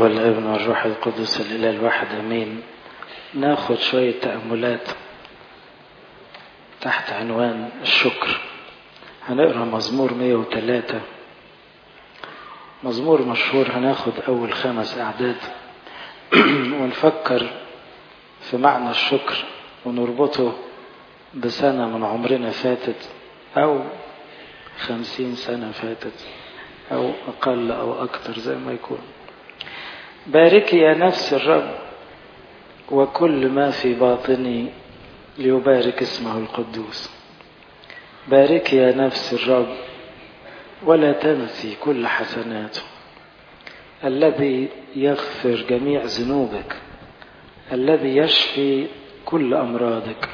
والابن والروح القدس الإله الواحد أمين ناخد شوية تأملات تحت عنوان الشكر هنقرا مزمور 103 مزمور مشهور هناخد أول خمس أعداد ونفكر في معنى الشكر ونربطه بسنة من عمرنا فاتت أو خمسين سنة فاتت أو أقل أو أكثر زي ما يكون باركي يا نفس الرب وكل ما في باطني ليبارك اسمه القدوس باركي يا نفس الرب ولا تنسي كل حسناته الذي يغفر جميع ذنوبك الذي يشفي كل أمراضك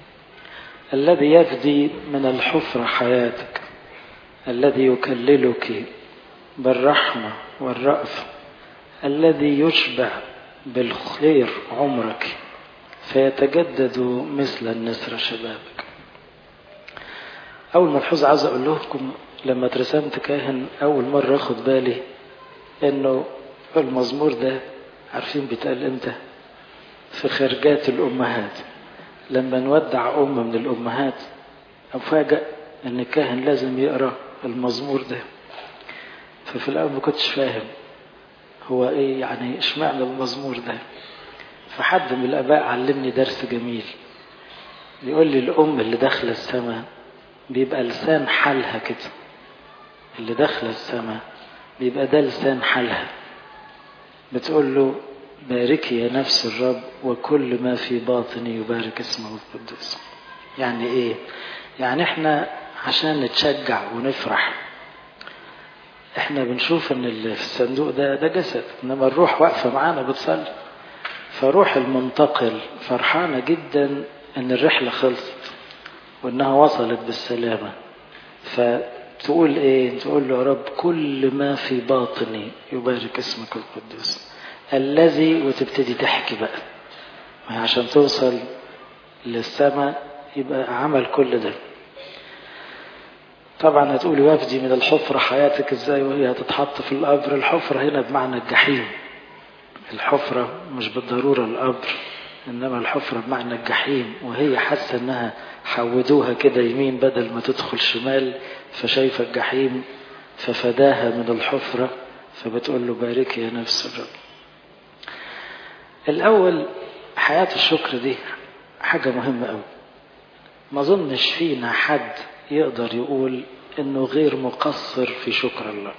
الذي يفدي من الحفرة حياتك الذي يكللك بالرحمة والرأف الذي يشبع بالخير عمرك فيتجدد مثل النسر شبابك أول ملحوظة عايز أقول لكم لما اترسمت كاهن أول مرة أخد بالي إنه المزمور ده عارفين بيتقال إمتى؟ في خرجات الأمهات لما نودع أم من الأمهات أفاجأ إن الكاهن لازم يقرأ المزمور ده ففي الأول ما كنتش فاهم هو إيه يعني إشمعنى المزمور ده فحد من الآباء علمني درس جميل بيقول لي الأم اللي داخلة السماء بيبقى لسان حالها كده اللي داخلة السماء بيبقى ده لسان حالها بتقول له باركي يا نفس الرب وكل ما في باطني يبارك اسمه القدوس يعني ايه يعني احنا عشان نتشجع ونفرح احنا بنشوف ان اللي في الصندوق ده ده جسد انما الروح واقفه معانا بتصلي فروح المنتقل فرحانه جدا ان الرحله خلصت وانها وصلت بالسلامه فتقول ايه تقول له يا رب كل ما في باطني يبارك اسمك القدوس الذي وتبتدي تحكي بقى عشان توصل للسماء يبقى عمل كل ده طبعا هتقولي وافدي من الحفرة حياتك ازاي وهي هتتحط في القبر الحفرة هنا بمعنى الجحيم الحفرة مش بالضرورة القبر انما الحفرة بمعنى الجحيم وهي حاسة انها حودوها كده يمين بدل ما تدخل شمال فشايفة الجحيم ففداها من الحفرة فبتقول له باركي يا نفس الرب الأول حياة الشكر دي حاجة مهمة أوي ما ظنش فينا حد يقدر يقول إنه غير مقصر في شكر الله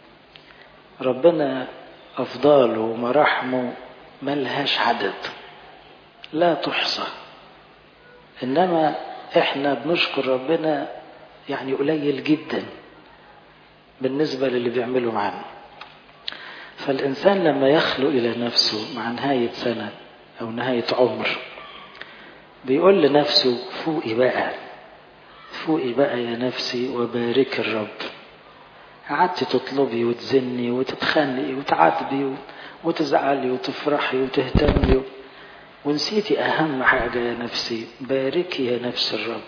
ربنا أفضاله ومراحمه ملهاش عدد لا تحصى إنما إحنا بنشكر ربنا يعني قليل جدا بالنسبة للي بيعمله معانا فالإنسان لما يخلو إلى نفسه مع نهاية سنة أو نهاية عمر بيقول لنفسه فوقي بقى فوقي بقى يا نفسي وبارك الرب قعدت تطلبي وتزني وتتخنقي وتعاتبي وتزعلي وتفرحي وتهتمي ونسيتي أهم حاجة يا نفسي باركي يا نفس الرب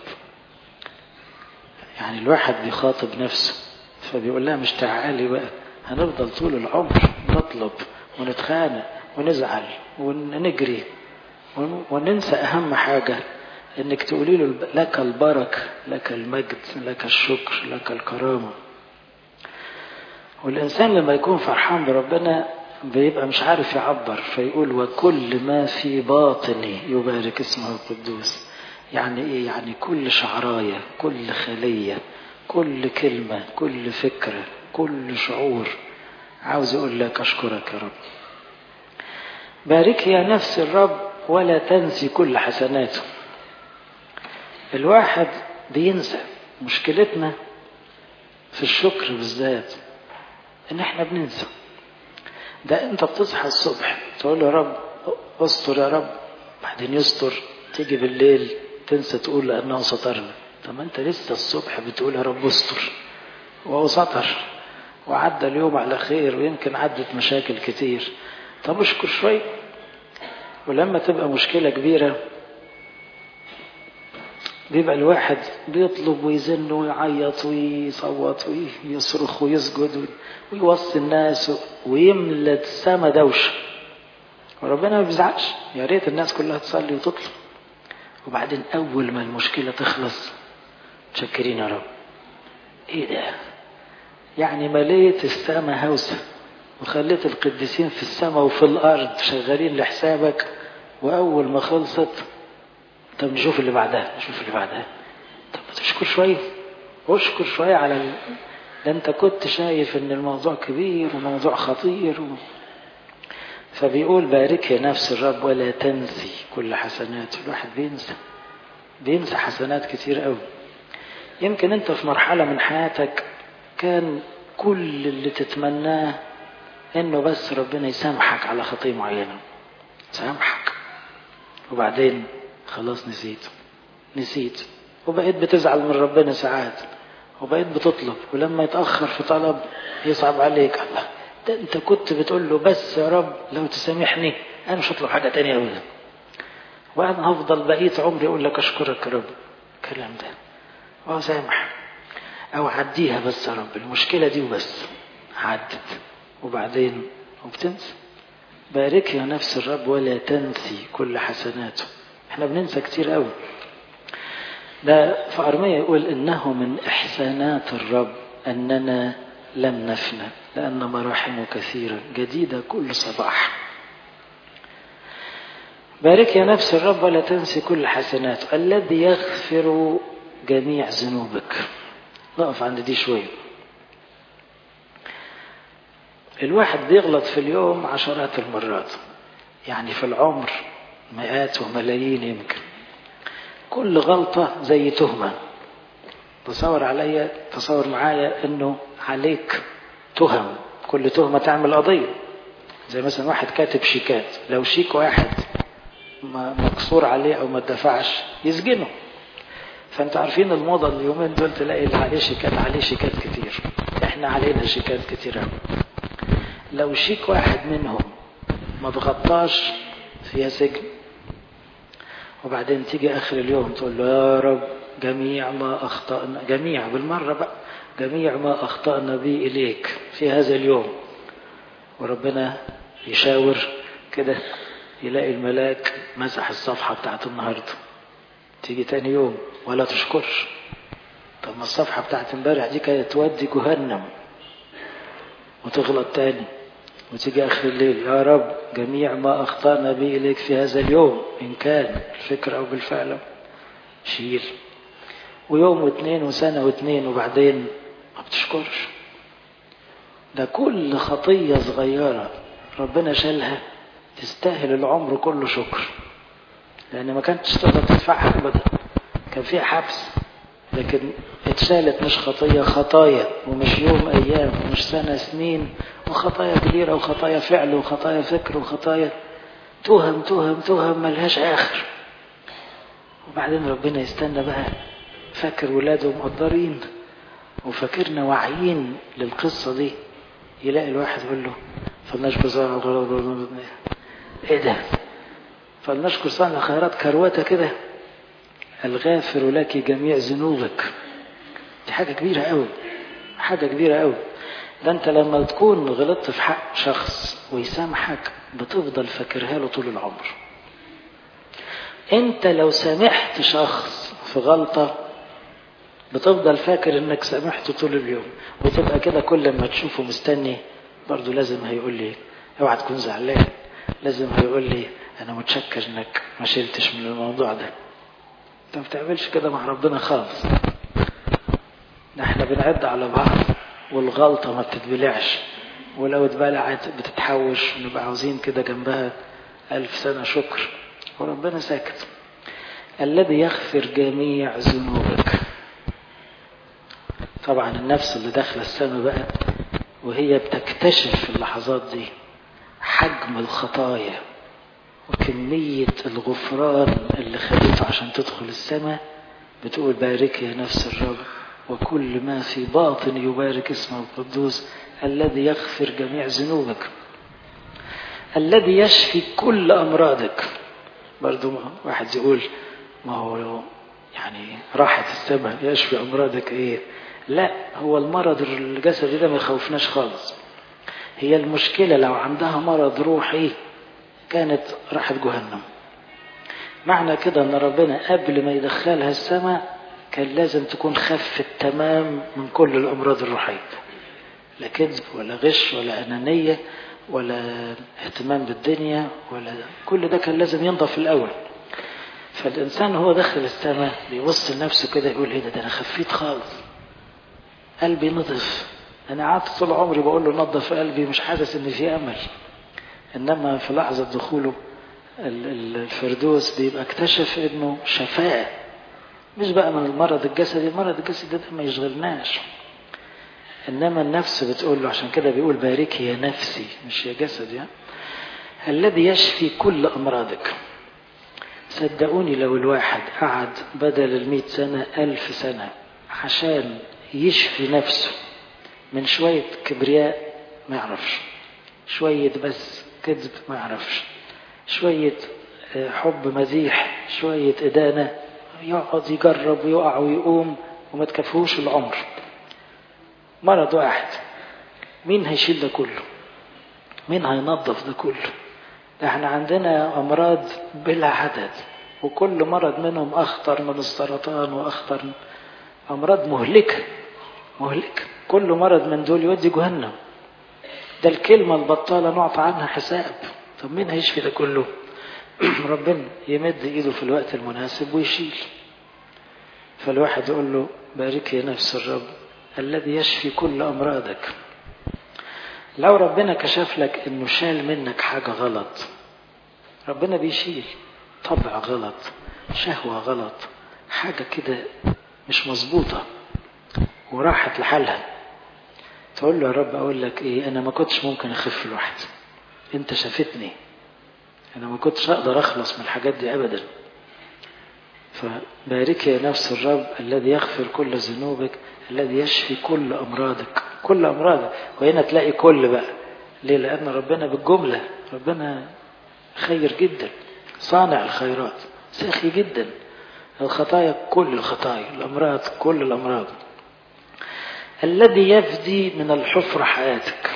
يعني الواحد بيخاطب نفسه فبيقول لها مش تعالي بقى هنفضل طول العمر نطلب ونتخانق ونزعل ونجري وننسى أهم حاجة إنك تقولي له لك البركة لك المجد لك الشكر لك الكرامة والإنسان لما يكون فرحان بربنا بيبقى مش عارف يعبر فيقول وكل ما في باطني يبارك اسمه القدوس يعني ايه يعني كل شعراية كل خلية كل كلمة كل فكرة كل شعور عاوز يقول لك أشكرك يا رب بارك يا نفس الرب ولا تنسي كل حسناته الواحد بينسى مشكلتنا في الشكر بالذات ان احنا بننسى ده انت بتصحى الصبح تقول يا رب استر يا رب بعدين يستر تيجي بالليل تنسى تقول لانه سترنا طب انت لسه الصبح بتقول يا رب استر وهو ستر وعدى اليوم على خير ويمكن عدت مشاكل كتير طب اشكر شوي ولما تبقى مشكلة كبيرة بيبقى الواحد بيطلب ويزن ويعيط ويصوت ويصرخ ويسجد ويوصي الناس ويملى السما دوشه وربنا ما بيزعلش يا ريت الناس كلها تصلي وتطلب وبعدين اول ما المشكله تخلص متشكرين يا رب ايه ده يعني مليت السما هوسه وخليت القديسين في السماء وفي الارض شغالين لحسابك واول ما خلصت طب نشوف اللي بعدها نشوف اللي بعدها طب ما تشكر شويه اشكر شويه على ال... ده انت كنت شايف ان الموضوع كبير وموضوع خطير و... فبيقول بارك يا نفس الرب ولا تنسي كل حسناته الواحد بينسى بينسى حسنات كتير قوي يمكن انت في مرحلة من حياتك كان كل اللي تتمناه انه بس ربنا يسامحك على خطية معينة سامحك وبعدين خلاص نسيت نسيت وبقيت بتزعل من ربنا ساعات وبقيت بتطلب ولما يتأخر في طلب يصعب عليك الله ده انت كنت بتقول له بس يا رب لو تسامحني انا مش هطلب حاجة تانية ابدا وانا هفضل بقيت عمري اقول لك اشكرك يا رب الكلام ده اه سامح او عديها بس يا رب المشكلة دي وبس عدت وبعدين وبتنسى بارك يا نفس الرب ولا تنسي كل حسناته احنا بننسى كتير قوي ده في أرمية يقول إنه من إحسانات الرب أننا لم نفنى لأن مراحمه كثيرة جديدة كل صباح بارك يا نفس الرب ولا تنسي كل حسناته الذي يغفر جميع ذنوبك نقف عند دي شوية الواحد بيغلط في اليوم عشرات المرات يعني في العمر مئات وملايين يمكن كل غلطة زي تهمة تصور عليا تصور معايا انه عليك تهم كل تهمة تعمل قضية زي مثلا واحد كاتب شيكات لو شيك واحد مكسور عليه او ما دفعش يسجنه فانتوا عارفين الموضة اليومين دول تلاقي اللي عليه شيكات عليه شيكات كتير احنا علينا شيكات كتير قوي لو شيك واحد منهم ما تغطاش فيها سجن وبعدين تيجي اخر اليوم تقول له يا رب جميع ما اخطانا جميع بالمره بقى جميع ما اخطانا به اليك في هذا اليوم وربنا يشاور كده يلاقي الملاك مسح الصفحه بتاعت النهارده تيجي تاني يوم ولا تشكرش طب ما الصفحه بتاعت امبارح دي كانت تودي جهنم وتغلط تاني وتيجي آخر الليل يا رب جميع ما أخطأنا به إليك في هذا اليوم إن كان بالفكر أو بالفعل شيل ويوم واثنين وسنة واثنين وبعدين ما بتشكرش ده كل خطية صغيرة ربنا شالها تستاهل العمر كله شكر لأن ما كانتش تقدر تدفعها أبدا كان فيها حبس لكن اتشالت مش خطية خطايا ومش يوم أيام ومش سنة سنين وخطايا كبيرة وخطايا فعل وخطايا فكر وخطايا تهم تهم تهم ملهاش آخر وبعدين ربنا يستنى بقى فاكر ولاده مقدرين وفاكرنا واعيين للقصة دي يلاقي الواحد يقول له فلنشكر صانع ايه ده فلنشكر صانع خيرات كروته كده الغافر لك جميع ذنوبك دي حاجة كبيرة قوي حاجة كبيرة قوي ده انت لما تكون غلطت في حق شخص ويسامحك بتفضل فاكرها له طول العمر انت لو سامحت شخص في غلطة بتفضل فاكر انك سامحته طول اليوم وتبقى كده كل ما تشوفه مستني برضه لازم هيقول لي اوعى تكون زعلان لازم هيقول لي انا متشكر انك ما شلتش من الموضوع ده انت ما بتعملش كده مع ربنا خالص ده احنا بنعد على بعض والغلطة ما بتتبلعش ولو اتبلعت بتتحوش ونبقى عاوزين كده جنبها ألف سنة شكر وربنا ساكت الذي يغفر جميع ذنوبك طبعا النفس اللي داخله السماء بقى وهي بتكتشف في اللحظات دي حجم الخطايا وكمية الغفران اللي خدته عشان تدخل السماء بتقول بارك يا نفس الرب وكل ما في باطن يبارك اسمه القدوس الذي يغفر جميع ذنوبك الذي يشفي كل أمراضك برضو واحد يقول ما هو يعني راحت السماء يشفي أمراضك إيه لا هو المرض الجسدي ده ما يخوفناش خالص هي المشكلة لو عندها مرض روحي كانت راحت جهنم معنى كده ان ربنا قبل ما يدخلها السماء كان لازم تكون خفت تمام من كل الامراض الروحيه لا كذب ولا غش ولا انانيه ولا اهتمام بالدنيا ولا كل ده كان لازم ينضف الاول فالانسان هو داخل السماء بيبص لنفسه كده يقول ايه ده, ده انا خفيت خالص قلبي نضف انا قعدت طول عمري بقول له نظف قلبي مش حاسس ان في امل انما في لحظه دخوله الفردوس بيبقى اكتشف انه شفاء مش بقى من المرض الجسدي المرض الجسدي ده ما يشغلناش انما النفس بتقول له عشان كده بيقول باركي يا نفسي مش يا جسدي الذي يشفي كل امراضك صدقوني لو الواحد قعد بدل المئة سنة ألف سنة عشان يشفي نفسه من شوية كبرياء ما يعرفش شوية بس كذب ما يعرفش شوية حب مزيح شوية إدانة يقعد يجرب ويقع ويقوم وما تكفوش العمر مرض واحد مين هيشيل ده كله مين هينظف ده كله ده احنا عندنا أمراض بلا عدد وكل مرض منهم أخطر من السرطان وأخطر أمراض مهلكة مهلكة كل مرض من دول يودي جهنم ده الكلمة البطالة نعطى عنها حساب طب مين هيشفي ده كله ربنا يمد ايده في الوقت المناسب ويشيل فالواحد يقول له بارك يا نفس الرب الذي يشفي كل امراضك لو ربنا كشف لك انه شال منك حاجه غلط ربنا بيشيل طبع غلط شهوه غلط حاجه كده مش مظبوطه وراحت لحالها تقول له يا رب اقول لك ايه انا ما كنتش ممكن اخف لوحدي انت شافتني انا ما كنتش اقدر اخلص من الحاجات دي ابدا فبارك يا نفس الرب الذي يغفر كل ذنوبك الذي يشفي كل امراضك كل امراضك وهنا تلاقي كل بقى ليه لان ربنا بالجمله ربنا خير جدا صانع الخيرات ساخي جدا الخطايا كل الخطايا الامراض كل الامراض الذي يفدي من الحفرة حياتك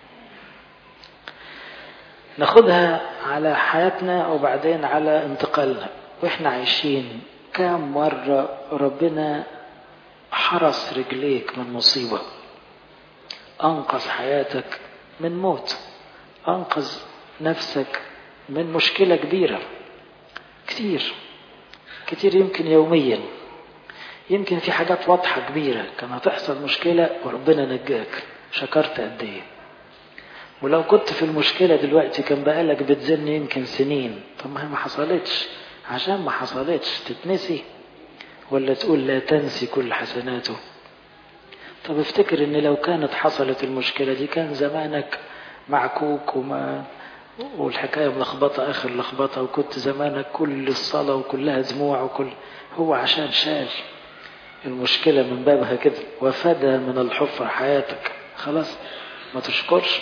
ناخدها على حياتنا وبعدين على انتقالنا واحنا عايشين كم مرة ربنا حرس رجليك من مصيبة أنقذ حياتك من موت أنقذ نفسك من مشكلة كبيرة كتير كتير يمكن يوميا يمكن في حاجات واضحة كبيرة كان هتحصل مشكلة وربنا نجاك شكرت قد ايه ولو كنت في المشكلة دلوقتي كان بقالك بتزن يمكن سنين طب ما هي ما حصلتش عشان ما حصلتش تتنسي ولا تقول لا تنسي كل حسناته طب افتكر ان لو كانت حصلت المشكلة دي كان زمانك معكوك وما والحكاية ملخبطة آخر لخبطة وكنت زمانك كل الصلاة وكلها دموع وكل هو عشان شال المشكلة من بابها كده وفدى من الحفرة حياتك خلاص ما تشكرش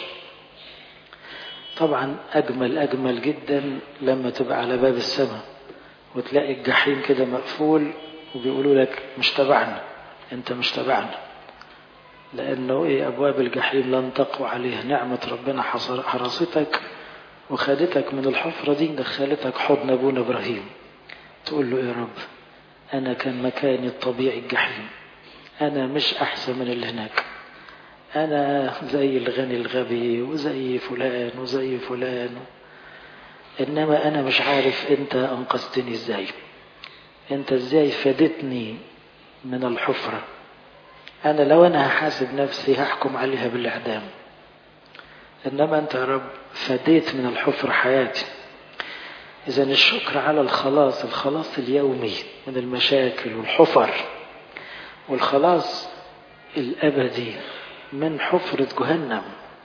طبعا أجمل أجمل جدا لما تبقى على باب السماء وتلاقي الجحيم كده مقفول وبيقولوا لك مش تبعنا انت مش تبعنا لأنه إيه أبواب الجحيم لن تقوى عليها نعمة ربنا حرستك وخدتك من الحفرة دي دخلتك حضن أبونا إبراهيم تقول له يا رب أنا كان مكاني الطبيعي الجحيم أنا مش أحسن من اللي هناك أنا زي الغني الغبي وزي فلان وزي فلان إنما أنا مش عارف أنت أنقذتني إزاي أنت إزاي فادتني من الحفرة أنا لو أنا هحاسب نفسي هحكم عليها بالإعدام إنما أنت يا رب فديت من الحفرة حياتي إذا الشكر على الخلاص الخلاص اليومي من المشاكل والحفر والخلاص الأبدي من حفرة جهنم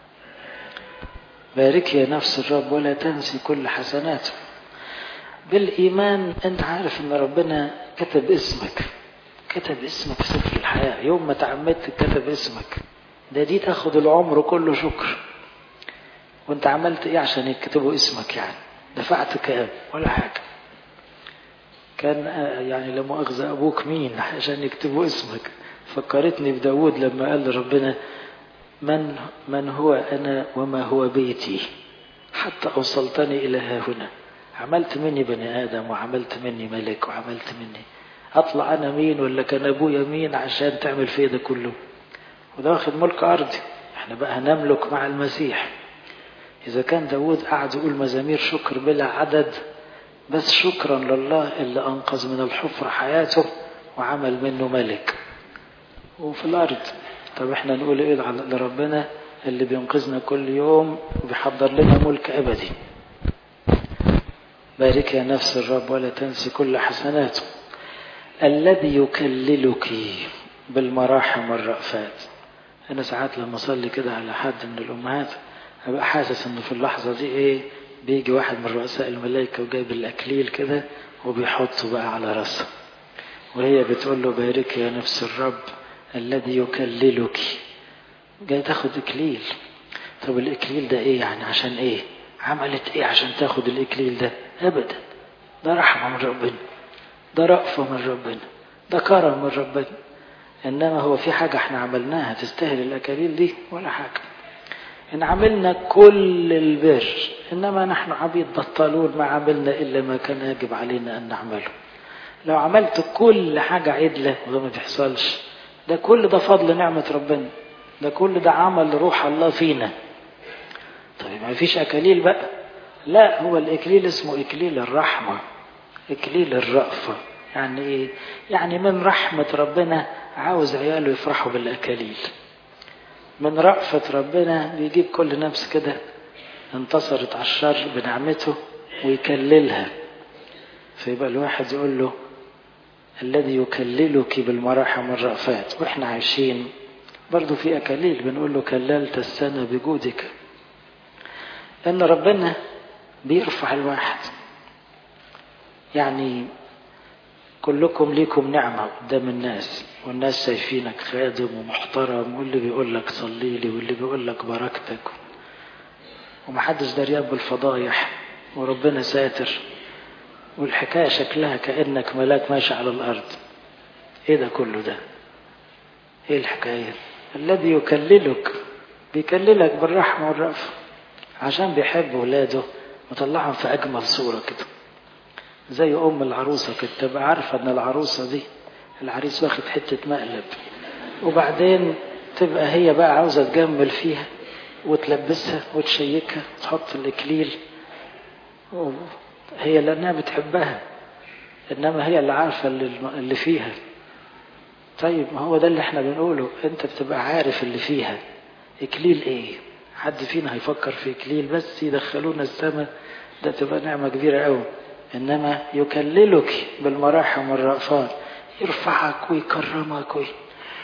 بارك يا نفس الرب ولا تنسي كل حسناته بالإيمان أنت عارف أن ربنا كتب اسمك كتب اسمك في سفر الحياة يوم ما تعمدت كتب اسمك ده دي تاخد العمر كله شكر وانت عملت ايه عشان يكتبوا اسمك يعني دفعت كام ولا حاجة كان يعني لا مؤاخذة أبوك مين عشان يكتبوا اسمك فكرتني بداود لما قال لربنا من من هو أنا وما هو بيتي حتى أوصلتني إلى ها هنا عملت مني بني آدم وعملت مني ملك وعملت مني أطلع أنا مين ولا كان أبويا مين عشان تعمل فيه ده كله وده واخد ملك أرضي احنا بقى هنملك مع المسيح إذا كان داود قعد يقول مزامير شكر بلا عدد بس شكرا لله اللي أنقذ من الحفرة حياته وعمل منه ملك وفي الأرض طب احنا نقول ايه لربنا اللي بينقذنا كل يوم وبيحضر لنا ملك أبدي بارك يا نفس الرب ولا تنسي كل حسناته الذي يكللك بالمراحم والرأفات أنا ساعات لما أصلي كده على حد من الأمهات أبقى حاسس إنه في اللحظة دي إيه بيجي واحد من رؤساء الملائكة وجايب الأكليل كده وبيحطه بقى على راسها وهي بتقول له بارك يا نفس الرب الذي يكللك جاي تاخد إكليل طب الإكليل ده إيه يعني عشان إيه عملت إيه عشان تاخد الإكليل ده أبدا ده رحمة من ربنا ده رأفة من ربنا ده كرم من ربنا إنما هو في حاجة احنا عملناها تستاهل الأكاليل دي ولا حاجة إن عملنا كل البر إنما نحن عبيد بطلون ما عملنا إلا ما كان يجب علينا أن نعمله لو عملت كل حاجة عدلة وده ما تحصلش ده كل ده فضل نعمة ربنا ده كل ده عمل روح الله فينا طيب ما فيش أكاليل بقى لا هو الإكليل اسمه إكليل الرحمة إكليل الرأفة يعني إيه يعني من رحمة ربنا عاوز عياله يفرحوا بالأكاليل من رأفة ربنا بيجيب كل نفس كده انتصرت على الشر بنعمته ويكللها فيبقى الواحد يقول له الذي يكللك بالمراحم والرأفات واحنا عايشين برضو في أكاليل بنقول له كللت السنة بجودك لأن ربنا بيرفع الواحد يعني كلكم ليكم نعمة قدام الناس والناس شايفينك خادم ومحترم واللي بيقول لك صلي لي واللي بيقول لك بركتك ومحدش دريان بالفضايح وربنا ساتر والحكاية شكلها كأنك ملاك ماشي على الأرض ايه ده كله ده ايه الحكاية الذي يكللك بيكللك بالرحمة والرأفة عشان بيحب ولاده وطلعهم في أجمل صورة كده زي أم العروسة كده تبقى عارفة إن العروسة دي العريس واخد حتة مقلب وبعدين تبقى هي بقى عاوزة تجمل فيها وتلبسها وتشيكها وتحط الإكليل هي لأنها بتحبها إنما هي اللي عارفة اللي فيها طيب ما هو ده اللي احنا بنقوله انت بتبقى عارف اللي فيها اكليل ايه حد فينا هيفكر في اكليل بس يدخلونا السماء ده تبقى نعمة كبيرة قوي انما يكللك بالمراحم والرأفات يرفعك ويكرمك وي...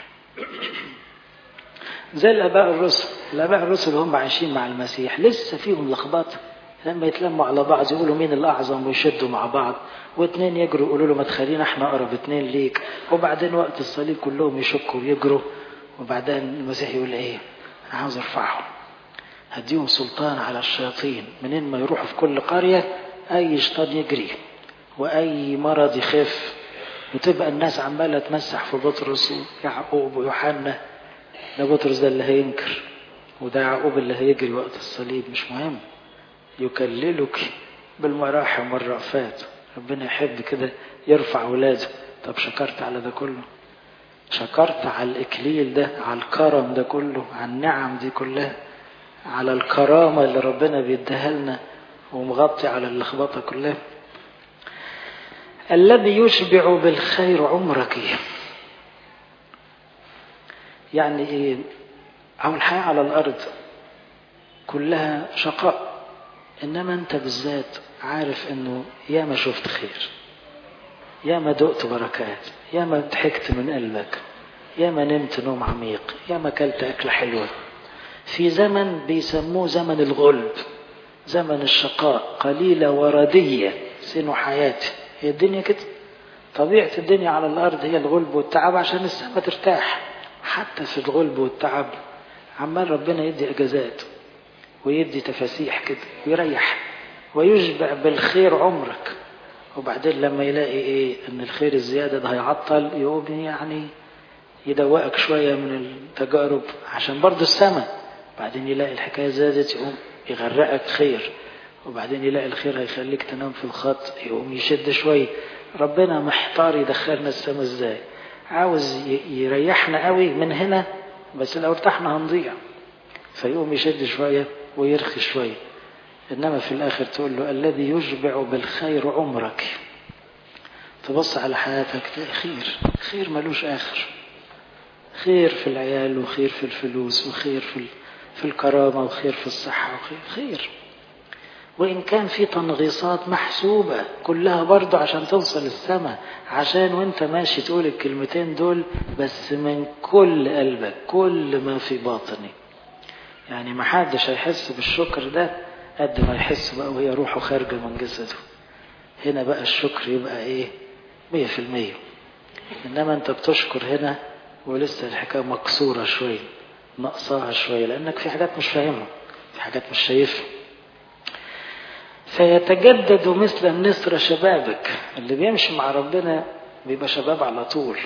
زي الاباء الرسل الاباء الرسل هم عايشين مع المسيح لسه فيهم لخبطه لما يتلموا على بعض يقولوا مين الأعظم ويشدوا مع بعض واثنين يجروا يقولوا له ما تخلينا احنا أقرب اثنين ليك وبعدين وقت الصليب كلهم يشكوا ويجروا وبعدين المسيح يقول ايه أنا عاوز أرفعهم هديهم سلطان على الشياطين منين ما يروحوا في كل قرية أي شيطان يجري وأي مرض يخف وتبقى الناس عمالة تمسح في بطرس ويعقوب ويوحنا ده بطرس ده اللي هينكر وده يعقوب اللي هيجري وقت الصليب مش مهم يكللك بالمراحم والرأفات ربنا يحب كده يرفع ولاده طب شكرت على ده كله شكرت على الإكليل ده على الكرم ده كله على النعم دي كلها على الكرامة اللي ربنا بيديها لنا ومغطي على اللخبطة كلها الذي يشبع بالخير عمرك يعني ايه أو الحياة على الأرض كلها شقاء إنما أنت بالذات عارف إنه يا ما شفت خير يا ما دقت بركات يا ما ضحكت من قلبك يا ما نمت نوم عميق يا ما أكلت أكلة حلوة في زمن بيسموه زمن الغلب زمن الشقاء قليلة وردية سنو حياتي هي الدنيا كده طبيعة الدنيا على الأرض هي الغلب والتعب عشان السماء ترتاح حتى في الغلب والتعب عمال ربنا يدي أجازات ويدي تفاسيح كده ويريح ويشبع بالخير عمرك وبعدين لما يلاقي ايه ان الخير الزيادة ده هيعطل يقوم يعني يدوقك شوية من التجارب عشان برضه السماء بعدين يلاقي الحكاية زادت يقوم يغرقك خير وبعدين يلاقي الخير هيخليك تنام في الخط يقوم يشد شوية ربنا محتار يدخلنا السماء ازاي عاوز يريحنا قوي من هنا بس لو ارتحنا هنضيع فيقوم يشد شوية ويرخي شوية إنما في الآخر تقول له الذي يشبع بالخير عمرك تبص على حياتك تلاقي خير خير ملوش آخر خير في العيال وخير في الفلوس وخير في في الكرامة وخير في الصحة وخير خير وإن كان في تنغيصات محسوبة كلها برضه عشان توصل السماء عشان وانت ماشي تقول الكلمتين دول بس من كل قلبك كل ما في باطني يعني ما حدش هيحس بالشكر ده قد ما يحس بقى وهي روحه خارجة من جسده هنا بقى الشكر يبقى ايه مية في المية انما انت بتشكر هنا ولسه الحكاية مكسورة شوية نقصاها شوية لانك في حاجات مش فاهمها في حاجات مش شايفها فيتجدد مثل النسر شبابك اللي بيمشي مع ربنا بيبقى شباب على طول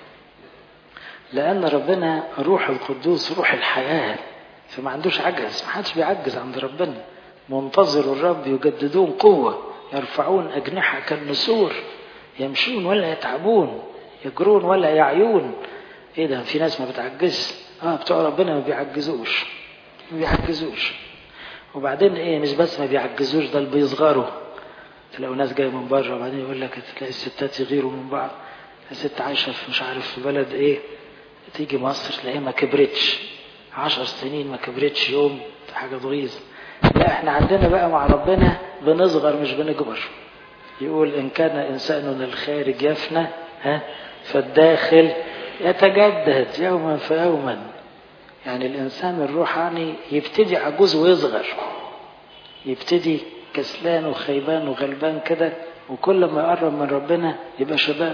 لأن ربنا روح القدوس روح الحياة فما عندوش عجز ما حدش بيعجز عند ربنا منتظر الرب يجددون قوة يرفعون أجنحة كالنسور يمشون ولا يتعبون يجرون ولا يعيون ايه ده في ناس ما بتعجزش اه بتوع ربنا ما بيعجزوش ما بيعجزوش وبعدين ايه مش بس ما بيعجزوش ده اللي بيصغروا تلاقوا ناس جايه من بره وبعدين يقول لك تلاقي الستات يغيروا من بعض الست عايشه في مش عارف في بلد ايه تيجي مصر تلاقيها ما كبرتش عشر سنين ما كبرتش يوم حاجه تغيظ لا احنا عندنا بقى مع ربنا بنصغر مش بنكبر يقول ان كان انساننا الخارج يفنى ها فالداخل يتجدد يوما فيوما يعني الإنسان الروحاني يبتدي عجوز ويصغر يبتدي كسلان وخيبان وغلبان كده وكل ما يقرب من ربنا يبقى شباب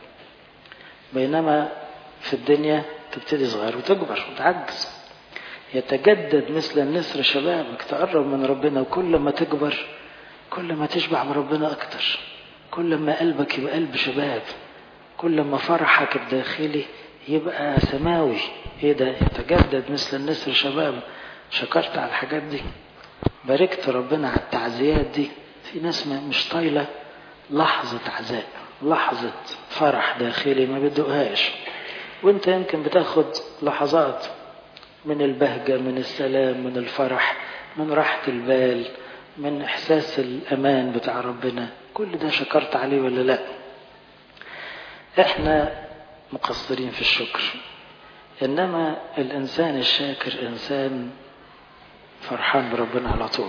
بينما في الدنيا تبتدي صغير وتكبر وتعجز يتجدد مثل النسر شبابك تقرب من ربنا وكل ما تكبر كل ما تشبع من ربنا أكتر كل ما قلبك يبقى قلب شباب كل ما فرحك الداخلي يبقى سماوي ايه ده يتجدد مثل النسر شباب شكرت على الحاجات دي باركت ربنا على التعزيات دي في ناس مش طايله لحظة عزاء لحظة فرح داخلي ما بدقهاش وانت يمكن بتاخد لحظات من البهجة من السلام من الفرح من راحة البال من احساس الامان بتاع ربنا كل ده شكرت عليه ولا لا احنا مقصرين في الشكر انما الانسان الشاكر انسان فرحان بربنا على طول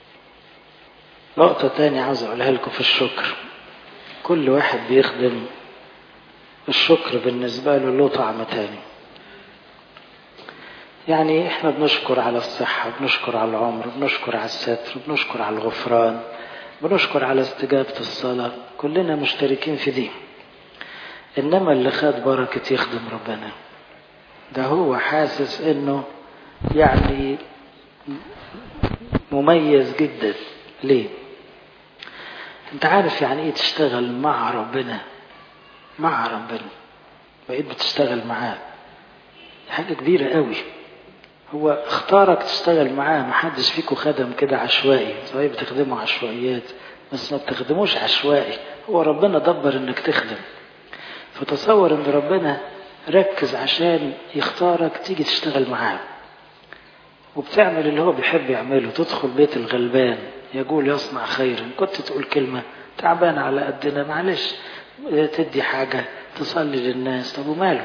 نقطة تانية عاوز اقولها لكم في الشكر كل واحد بيخدم الشكر بالنسبة له له طعم تاني يعني احنا بنشكر على الصحة بنشكر على العمر بنشكر على الستر بنشكر على الغفران بنشكر على استجابة الصلاة كلنا مشتركين في دي انما اللي خد بركة يخدم ربنا ده هو حاسس انه يعني مميز جدا ليه انت عارف يعني ايه تشتغل مع ربنا مع ربنا بقيت بتشتغل معاه حاجة كبيرة قوي هو اختارك تشتغل معاه محدش فيكم خدم كده عشوائي صحيح بتخدموا عشوائيات بس ما بتخدموش عشوائي هو ربنا دبر انك تخدم فتصور ان ربنا ركز عشان يختارك تيجي تشتغل معاه وبتعمل اللي هو بيحب يعمله تدخل بيت الغلبان يقول يصنع خيرا كنت تقول كلمة تعبان على قدنا معلش تدي حاجة تصلي للناس طب وماله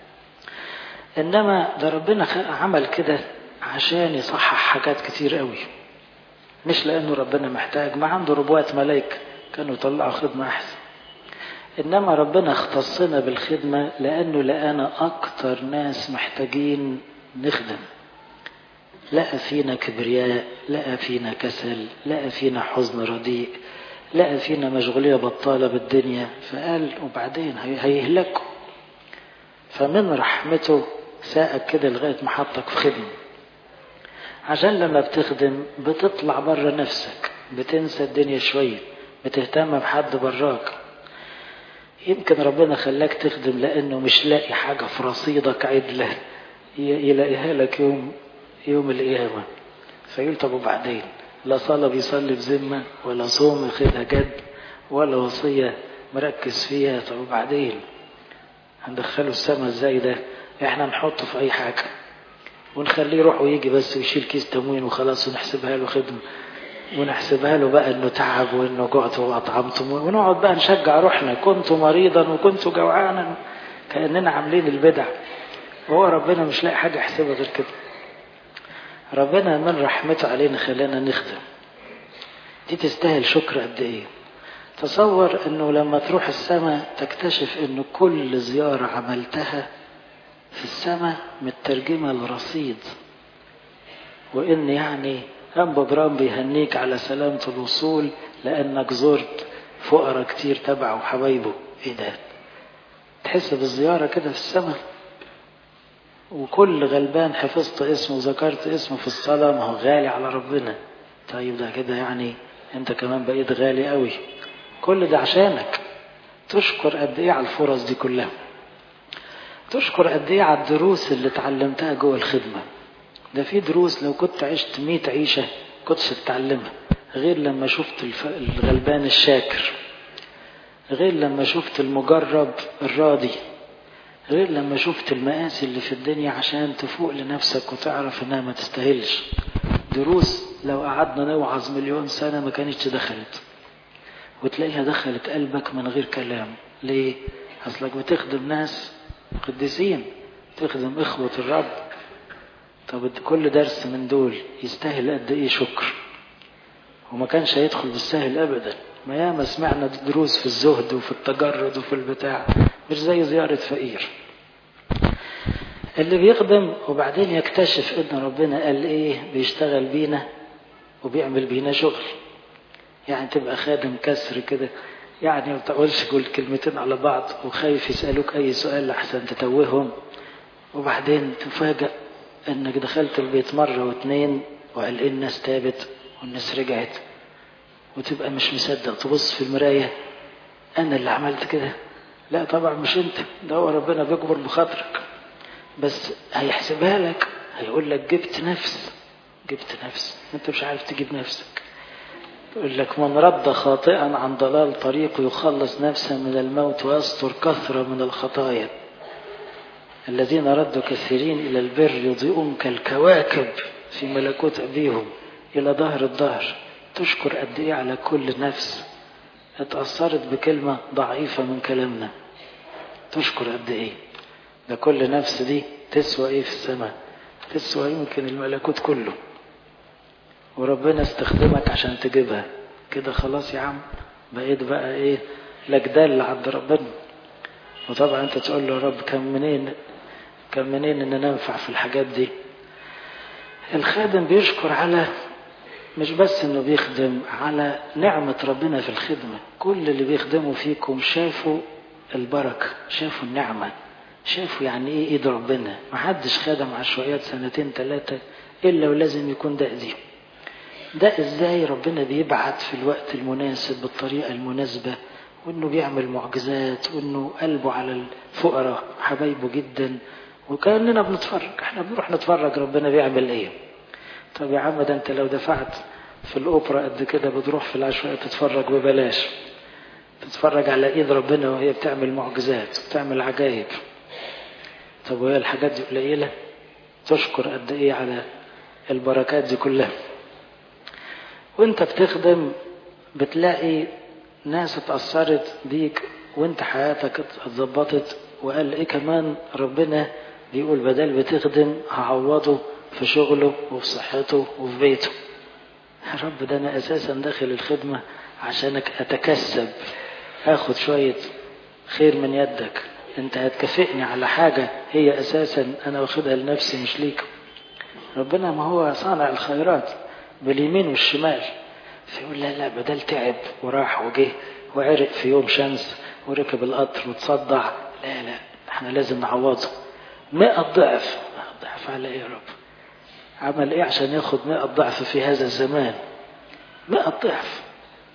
انما ده ربنا عمل كده عشان يصحح حاجات كتير قوي مش لانه ربنا محتاج ما عنده ربوات ملايكة كانوا يطلعوا خدمة احسن انما ربنا اختصنا بالخدمة لانه لقانا اكتر ناس محتاجين نخدم لقى فينا كبرياء لقى فينا كسل لقى فينا حزن رديء لقى فينا مشغولية بطالة بالدنيا فقال وبعدين هيهلكوا فمن رحمته ساقك كده لغاية ما حطك في خدمة عشان لما بتخدم بتطلع بره نفسك بتنسى الدنيا شوية بتهتم بحد براك يمكن ربنا خلاك تخدم لأنه مش لاقي حاجة في رصيدك عدلة يلاقيها لك يوم يوم القيامة فيقول طب وبعدين لا صلاة بيصلي بذمة ولا صوم ياخدها جد ولا وصية مركز فيها طب وبعدين هندخله السما ازاي ده احنا نحطه في اي حاجة ونخليه يروح ويجي بس ويشيل كيس تموين وخلاص ونحسبها له خدمة ونحسبها له بقى انه تعب وانه جعت واطعمتم ونقعد بقى نشجع روحنا كنت مريضا وكنت جوعانا كاننا عاملين البدع وهو ربنا مش لاقي حاجه يحسبها غير كده ربنا من رحمته علينا خلانا نخدم دي تستاهل شكر قد ايه تصور انه لما تروح السماء تكتشف ان كل زيارة عملتها في السماء مترجمة لرصيد وان يعني أنبا برام بيهنيك على سلامة الوصول لأنك زرت فقراء كتير تبعه وحبايبه إيه ده؟ تحس بالزيارة كده في السماء وكل غلبان حفظت اسمه وذكرت اسمه في الصلاة ما هو غالي على ربنا طيب ده كده يعني أنت كمان بقيت غالي قوي كل ده عشانك تشكر قد إيه على الفرص دي كلها تشكر قد إيه على الدروس اللي اتعلمتها جوه الخدمة ده في دروس لو كنت عشت مية عيشة كنتش تتعلمها غير لما شفت الغلبان الشاكر غير لما شفت المجرب الراضي غير لما شفت المآسي اللي في الدنيا عشان تفوق لنفسك وتعرف انها ما تستاهلش دروس لو قعدنا نوعظ مليون سنة ما كانتش دخلت وتلاقيها دخلت قلبك من غير كلام ليه؟ أصلك بتخدم ناس قديسين تخدم إخوة الرب طب كل درس من دول يستاهل قد ايه شكر وما كانش هيدخل بالسهل ابدا ما ياما سمعنا دروس في الزهد وفي التجرد وفي البتاع مش زي زيارة فقير اللي بيخدم وبعدين يكتشف ان ربنا قال ايه بيشتغل بينا وبيعمل بينا شغل يعني تبقى خادم كسر كده يعني ما تقولش كل كلمتين على بعض وخايف يسألوك اي سؤال لحسن تتوههم وبعدين تفاجأ انك دخلت البيت مرة واتنين وقال ايه الناس تابت والناس رجعت وتبقى مش مصدق تبص في المراية انا اللي عملت كده لا طبعا مش انت ده هو ربنا بيكبر بخاطرك بس هيحسبها لك هيقول لك جبت نفس جبت نفس انت مش عارف تجيب نفسك يقول لك من رد خاطئا عن ضلال طريقه يخلص نفسه من الموت ويستر كثرة من الخطايا الذين ردوا كثيرين إلى البر يضيئون كالكواكب في ملكوت أبيهم إلى ظهر الظهر تشكر قد إيه على كل نفس اتأثرت بكلمة ضعيفة من كلامنا تشكر قد إيه ده كل نفس دي تسوى إيه في السماء تسوى يمكن الملكوت كله وربنا استخدمك عشان تجيبها كده خلاص يا عم بقيت بقى إيه لك دل عند ربنا وطبعا انت تقول له يا رب كان منين كان منين ان ننفع في الحاجات دي الخادم بيشكر على مش بس انه بيخدم على نعمة ربنا في الخدمة كل اللي بيخدموا فيكم شافوا البركة شافوا النعمة شافوا يعني ايه ايد ربنا محدش خدم عشوائيات سنتين ثلاثة الا ولازم يكون ده ايديه ده ازاي ربنا بيبعت في الوقت المناسب بالطريقة المناسبة وانه بيعمل معجزات وانه قلبه على الفقراء حبايبه جدا وكاننا بنتفرج احنا بنروح نتفرج ربنا بيعمل ايه طب يا عم ده انت لو دفعت في الاوبرا قد كده بتروح في العشوائيه تتفرج ببلاش تتفرج على ايد ربنا وهي بتعمل معجزات وبتعمل عجائب طب وهي الحاجات دي قليله تشكر قد ايه على البركات دي كلها وانت بتخدم بتلاقي ناس اتأثرت بيك وانت حياتك اتظبطت وقال ايه كمان ربنا بيقول بدل بتخدم هعوضه في شغله وفي صحته وفي بيته يا رب ده انا اساسا داخل الخدمة عشانك اتكسب اخد شوية خير من يدك انت هتكافئني على حاجة هي اساسا انا واخدها لنفسي مش ليك ربنا ما هو صانع الخيرات باليمين والشمال فيقول لا لا بدل تعب وراح وجه وعرق في يوم شمس وركب القطر وتصدع لا لا احنا لازم نعوضه مئة ضعف ضعف على ايه يا رب عمل ايه عشان ياخد مئة ضعف في هذا الزمان مئة ضعف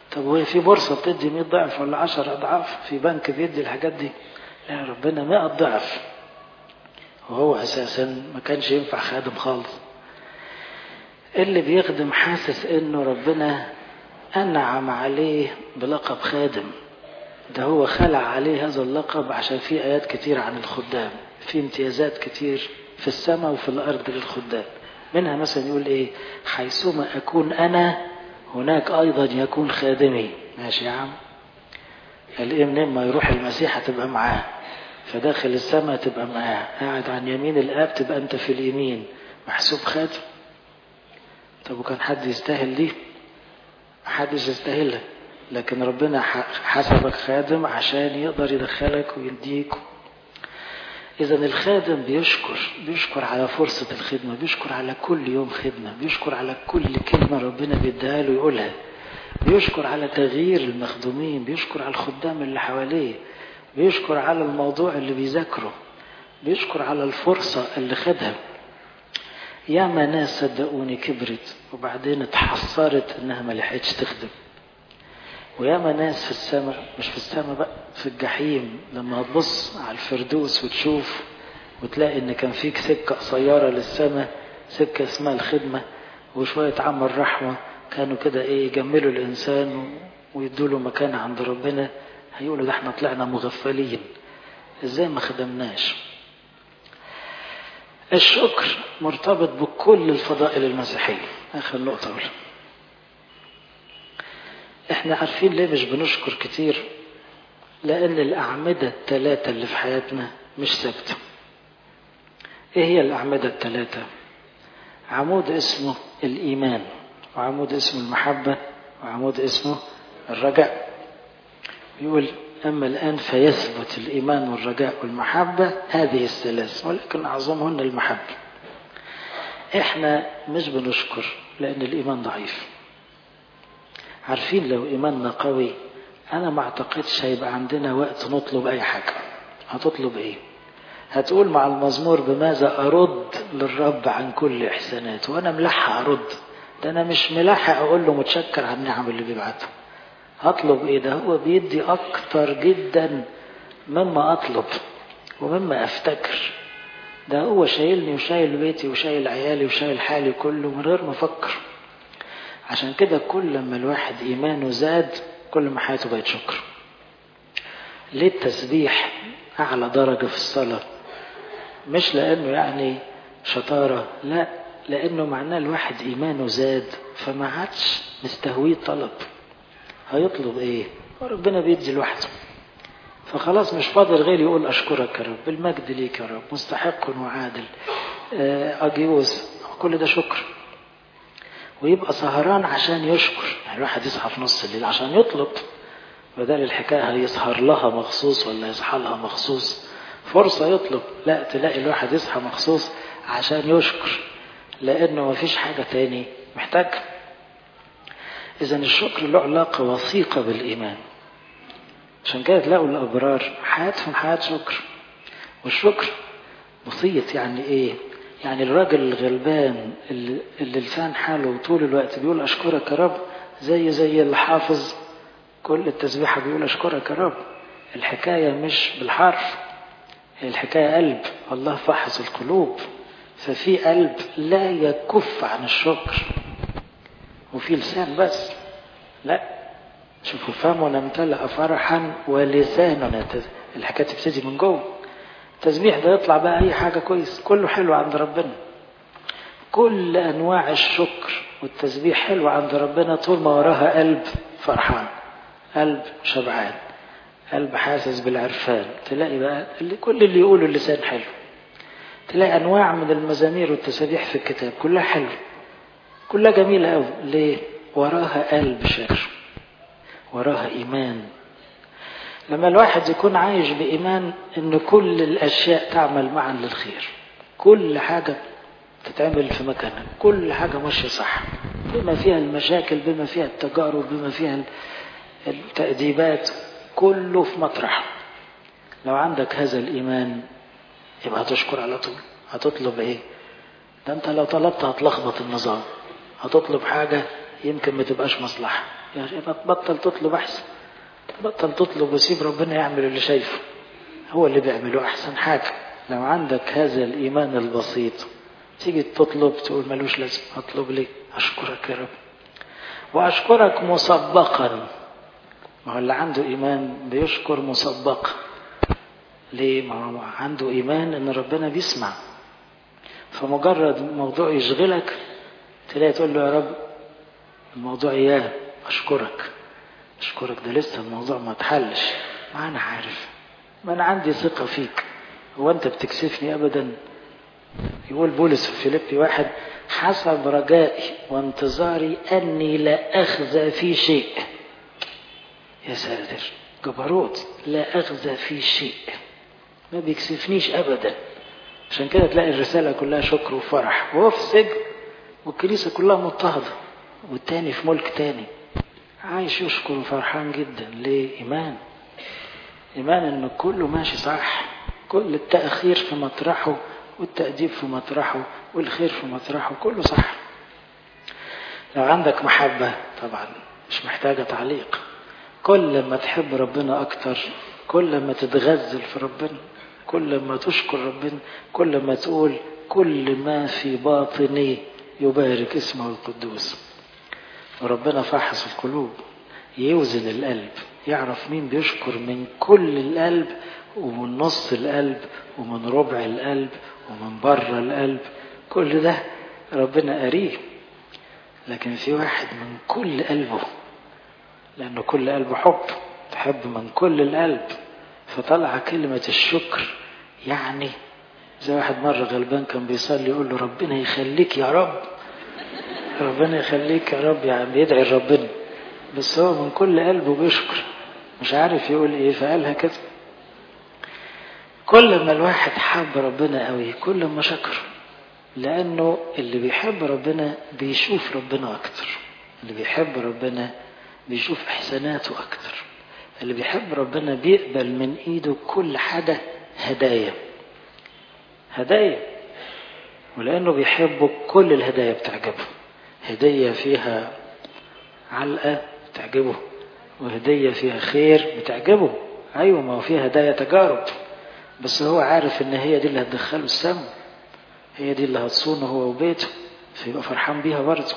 طب وهي في بورصة بتدي 100 ضعف ولا 10 أضعاف في بنك بيدي الحاجات دي لا ربنا 100 ضعف وهو أساسا ما كانش ينفع خادم خالص اللي بيخدم حاسس انه ربنا انعم عليه بلقب خادم ده هو خلع عليه هذا اللقب عشان في ايات كتير عن الخدام في امتيازات كتير في السماء وفي الارض للخدام منها مثلا يقول ايه حيثما اكون انا هناك ايضا يكون خادمي ماشي يا عم قال ايه منين ما يروح المسيح هتبقى معاه فداخل السماء تبقى معاه قاعد عن يمين الاب تبقى انت في اليمين محسوب خادم طب وكان حد يستاهل دي محدش يستاهلها لكن ربنا حسبك خادم عشان يقدر يدخلك ويديك إذا الخادم بيشكر بيشكر على فرصة الخدمة بيشكر على كل يوم خدمة بيشكر على كل كلمة ربنا بيديها له يقولها بيشكر على تغيير المخدومين بيشكر على الخدام اللي حواليه بيشكر على الموضوع اللي بيذاكره بيشكر على الفرصة اللي خدها ياما ناس صدقوني كبرت وبعدين اتحسرت انها ما لحقتش تخدم وياما ناس في السماء مش في السماء بقى في الجحيم لما تبص على الفردوس وتشوف وتلاقي ان كان فيك سكة قصيرة للسماء سكة اسمها الخدمة وشوية عمل رحمة كانوا كده ايه يجملوا الانسان ويدوا له مكان عند ربنا هيقولوا ده احنا طلعنا مغفلين ازاي ما خدمناش الشكر مرتبط بكل الفضائل المسيحية آخر نقطة أقول إحنا عارفين ليه مش بنشكر كتير لأن الأعمدة الثلاثة اللي في حياتنا مش ثابتة إيه هي الأعمدة الثلاثة عمود اسمه الإيمان وعمود اسمه المحبة وعمود اسمه الرجاء يقول أما الآن فيثبت الإيمان والرجاء والمحبة هذه الثلاث ولكن أعظمهن المحبة إحنا مش بنشكر لأن الإيمان ضعيف عارفين لو إيماننا قوي أنا ما أعتقدش هيبقى عندنا وقت نطلب أي حاجة هتطلب إيه هتقول مع المزمور بماذا أرد للرب عن كل إحسانات وأنا ملحق أرد ده أنا مش ملحق أقول له متشكر على النعم اللي بيبعتها هطلب ايه ده هو بيدي اكتر جدا مما اطلب ومما افتكر ده هو شايلني وشايل بيتي وشايل عيالي وشايل حالي كله من غير ما افكر عشان كده كل ما الواحد ايمانه زاد كل ما حياته بقت شكر ليه التسبيح اعلى درجة في الصلاة مش لانه يعني شطارة لا لانه معناه الواحد ايمانه زاد فما عادش مستهويه طلب هيطلب ايه ربنا بيدي لوحده فخلاص مش فاضل غير يقول اشكرك يا رب المجد ليك يا رب مستحق وعادل اجيوز كل ده شكر ويبقى سهران عشان يشكر يعني الواحد يصحى في نص الليل عشان يطلب بدل الحكاية هيسهر لها مخصوص ولا يصحى لها مخصوص فرصة يطلب لا تلاقي الواحد يصحى مخصوص عشان يشكر لأنه مفيش حاجة تاني محتاج إذا الشكر له علاقة وثيقة بالإيمان عشان كده تلاقوا الأبرار حياتهم حياة شكر والشكر بسيط يعني إيه؟ يعني الراجل الغلبان اللي, اللي لسان حاله طول الوقت بيقول أشكرك يا رب زي زي الحافظ كل التسبيحة بيقول أشكرك يا رب الحكاية مش بالحرف الحكاية قلب الله فحص القلوب ففي قلب لا يكف عن الشكر وفي لسان بس لا شوفوا فمنا امتلأ فرحا ولساننا الحكاية تبتدي من جوه التسبيح ده يطلع بقى أي حاجة كويس كله حلو عند ربنا كل أنواع الشكر والتسبيح حلو عند ربنا طول ما وراها قلب فرحان قلب شبعان قلب حاسس بالعرفان تلاقي بقى اللي كل اللي يقوله اللسان حلو تلاقي أنواع من المزامير والتسابيح في الكتاب كلها حلوه كلها جميلة أوي ليه؟ وراها قلب شاكر وراها إيمان لما الواحد يكون عايش بإيمان إن كل الأشياء تعمل معا للخير كل حاجة تتعمل في مكانها كل حاجة ماشية صح بما فيها المشاكل بما فيها التجارب بما فيها التأديبات كله في مطرح لو عندك هذا الإيمان يبقى هتشكر على طول هتطلب إيه ده أنت لو طلبت هتلخبط النظام هتطلب حاجة يمكن ما تبقاش مصلحة يعني بطل تطلب أحسن بطل تطلب وسيب ربنا يعمل اللي شايفه هو اللي بيعمله أحسن حاجة لو عندك هذا الإيمان البسيط تيجي تطلب تقول ملوش لازم أطلب ليه أشكرك يا رب وأشكرك مسبقا ما هو اللي عنده إيمان بيشكر مسبقا ليه ما هو عنده إيمان إن ربنا بيسمع فمجرد موضوع يشغلك تلاقي تقول له يا رب الموضوع إياه أشكرك أشكرك ده لسه الموضوع ما اتحلش ما أنا عارف ما أنا عندي ثقة فيك هو أنت بتكسفني أبدا يقول بولس في فيليبي واحد حسب رجائي وانتظاري أني لا أخزى في شيء يا ساتر جبروت لا أخزى في شيء ما بيكسفنيش أبدا عشان كده تلاقي الرسالة كلها شكر وفرح وهو في السجن والكنيسة كلها مضطهدة والتاني في ملك تاني عايش يشكر وفرحان جدا ليه إيمان إيمان إن كله ماشي صح كل التأخير في مطرحه والتأديب في مطرحه والخير في مطرحه كله صح لو عندك محبة طبعا مش محتاجة تعليق كل ما تحب ربنا أكتر كل ما تتغزل في ربنا كل ما تشكر ربنا كل ما تقول كل ما في باطني يبارك اسمه القدوس وربنا فاحص القلوب يوزن القلب يعرف مين بيشكر من كل القلب ومن نص القلب ومن ربع القلب ومن بره القلب كل ده ربنا قريه لكن في واحد من كل قلبه لأنه كل قلبه حب تحب من كل القلب فطلع كلمة الشكر يعني زي واحد مرة غلبان كان بيصلي يقول له ربنا يخليك يا رب ربنا يخليك يا رب يعني بيدعي ربنا بس هو من كل قلبه بيشكر مش عارف يقول ايه فقالها كده كل ما الواحد حب ربنا قوي كل ما شكر لانه اللي بيحب ربنا بيشوف ربنا اكتر اللي بيحب ربنا بيشوف احساناته اكتر اللي بيحب ربنا بيقبل من ايده كل حاجه هدايا هدايا ولانه بيحبه كل الهدايا بتعجبه هديه فيها علقه بتعجبه وهديه فيها خير بتعجبه ايوه ما هو فيها هدايا تجارب بس هو عارف ان هي دي اللي هتدخله السما هي دي اللي هتصونه هو وبيته فيبقى فرحان بيها برضه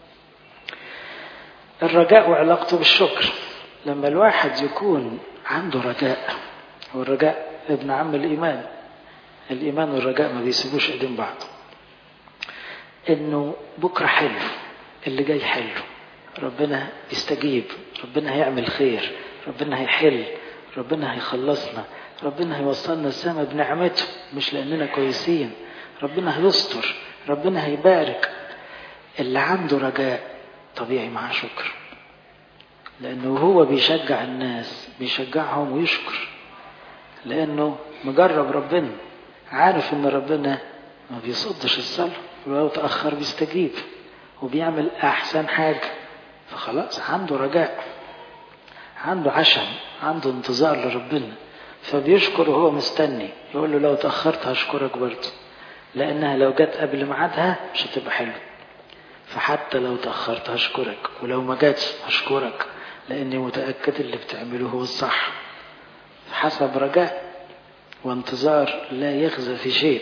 الرجاء وعلاقته بالشكر لما الواحد يكون عنده رجاء والرجاء ابن عم الإيمان الإيمان والرجاء ما بيسيبوش ايدين بعض إنه بكرة حلو اللي جاي حلو ربنا يستجيب ربنا هيعمل خير ربنا هيحل ربنا هيخلصنا ربنا هيوصلنا السماء بنعمته مش لأننا كويسين ربنا هيستر ربنا هيبارك اللي عنده رجاء طبيعي معاه شكر لأنه هو بيشجع الناس بيشجعهم ويشكر لأنه مجرب ربنا عارف إن ربنا ما بيصدش الصلاة ولو تأخر بيستجيب وبيعمل أحسن حاجة فخلاص عنده رجاء عنده عشم عنده انتظار لربنا فبيشكر وهو مستني يقول له لو تأخرت هشكرك برضه لأنها لو جت قبل ميعادها مش هتبقى حلوة فحتى لو تأخرت هشكرك ولو ما جاتش هشكرك لأني متأكد اللي بتعمله هو الصح حسب رجاء وانتظار لا يخزى في شيء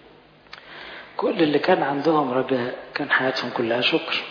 كل اللي كان عندهم رجاء كان حياتهم كلها شكر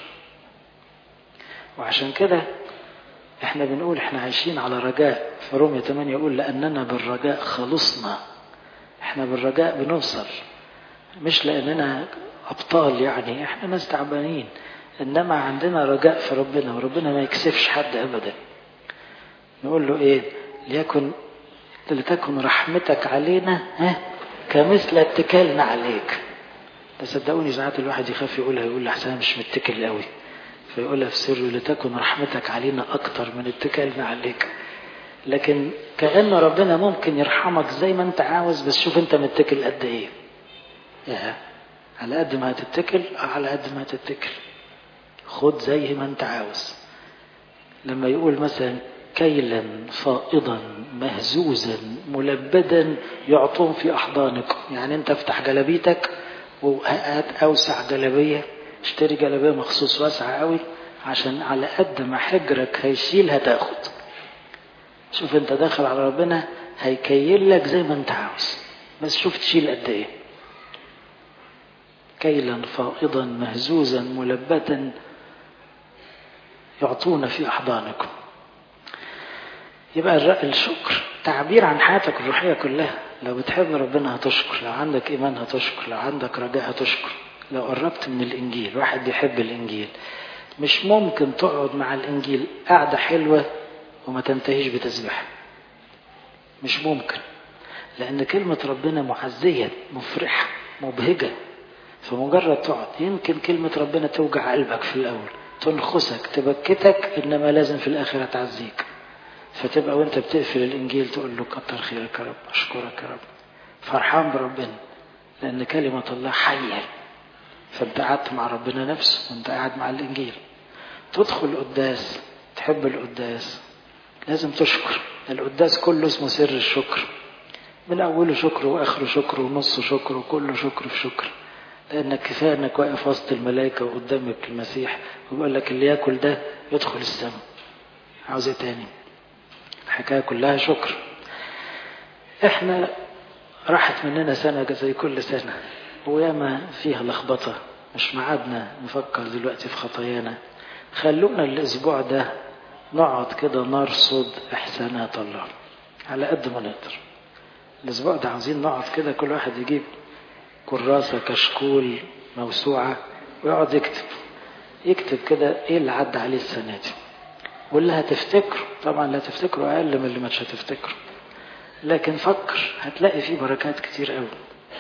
وعشان كده احنا بنقول احنا عايشين على رجاء في رومية 8 يقول لأننا بالرجاء خلصنا احنا بالرجاء بنوصل مش لأننا أبطال يعني احنا ناس تعبانين إنما عندنا رجاء في ربنا وربنا ما يكسفش حد أبدا نقول له إيه ليكن لتكن رحمتك علينا ها كمثل اتكالنا عليك تصدقوني ساعات الواحد يخاف يقولها يقول لحسن مش متكل قوي فيقولها في سر لتكن رحمتك علينا أكتر من اتكالنا عليك لكن كأن ربنا ممكن يرحمك زي ما انت عاوز بس شوف انت متكل قد ايه يا على قد ما هتتكل على قد ما هتتكل خد زي ما انت عاوز لما يقول مثلا كيلا فائضا مهزوزا ملبدا يعطون في احضانكم يعني انت افتح جلبيتك وهات اوسع جلبيه اشتري جلبيه مخصوص واسعه قوي عشان على قد ما حجرك هيشيل هتاخد شوف انت داخل على ربنا هيكيل لك زي ما انت عاوز بس شوف تشيل قد ايه كيلا فائضا مهزوزا ملبتا يعطون في احضانكم يبقى الشكر تعبير عن حياتك الروحيه كلها لو بتحب ربنا هتشكر لو عندك ايمان هتشكر لو عندك رجاء هتشكر لو قربت من الانجيل واحد بيحب الانجيل مش ممكن تقعد مع الانجيل قعده حلوه وما تنتهيش بتسبيح مش ممكن لان كلمه ربنا معزيه مفرحه مبهجه فمجرد تقعد يمكن كلمه ربنا توجع قلبك في الاول تنخسك تبكتك انما لازم في الاخر هتعزيك فتبقى وانت بتقفل الانجيل تقول له كتر خيرك يا رب اشكرك يا رب فرحان بربنا لان كلمه الله حيه فانت قعدت مع ربنا نفسه وانت قاعد مع الانجيل تدخل قداس تحب القداس لازم تشكر القداس كله اسمه سر الشكر من اوله شكر واخره شكر ونصه شكر وكله شكر في شكر لانك كفايه انك واقف وسط الملائكه وقدامك المسيح ويقول لك اللي ياكل ده يدخل السماء عاوز ايه تاني الحكايه كلها شكر احنا راحت مننا سنه زي كل سنه وياما فيها لخبطه مش معادنا نفكر دلوقتي في خطايانا خلونا الاسبوع ده نقعد كده نرصد احسانات الله على قد ما نقدر الاسبوع ده عاوزين نقعد كده كل واحد يجيب كراسة كشكول موسوعة ويقعد يكتب يكتب كده ايه اللي عدى عليه السنة دي واللي هتفتكره طبعا اللي هتفتكره اقل من اللي مش هتفتكره لكن فكر هتلاقي فيه بركات كتير قوي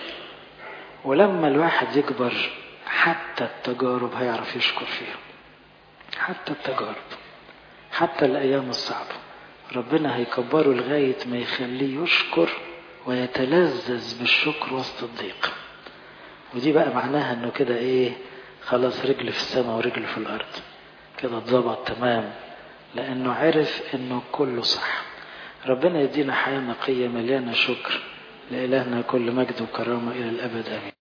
ولما الواحد يكبر حتى التجارب هيعرف يشكر فيها حتى التجارب حتى الأيام الصعبة ربنا هيكبره لغاية ما يخليه يشكر ويتلذذ بالشكر وسط الضيق ودي بقى معناها انه كده ايه خلاص رجل في السماء ورجل في الارض كده اتظبط تمام لانه عرف انه كله صح ربنا يدينا حياة نقية مليانة شكر لإلهنا كل مجد وكرامة إلى الأبد آمين